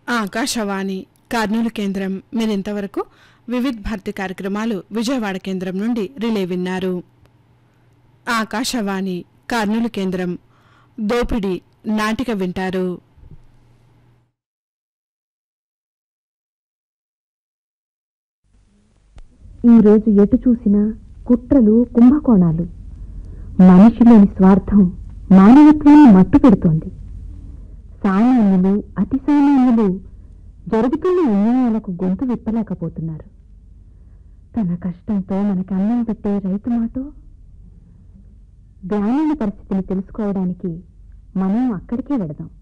ఆకాశవాణి కర్నూలు కేంద్రం మీరింతవరకు వివిధ్ భారతి కార్యక్రమాలు విజయవాడ కేంద్రం నుండి రిలే విన్నారు ఆకాశవాణి కర్నూలు కేంద్రం దోపిడి నాటిక వింటారు ఈరోజు ఎటు చూసినా కుట్రలు కుంభకోణాలు మనిషిలోని స్వార్థం మానవత్వాన్ని మట్టు పెడుతోంది సామాన్యులు అతి సామాన్యులు జరుగుతున్న అన్యాయాలకు గొంతు విప్పలేకపోతున్నారు తన కష్టంతో మనకు అన్నం పెట్టే రైతు మాటో గ్రామీణ పరిస్థితిని తెలుసుకోవడానికి మనం అక్కడికే వెడదాం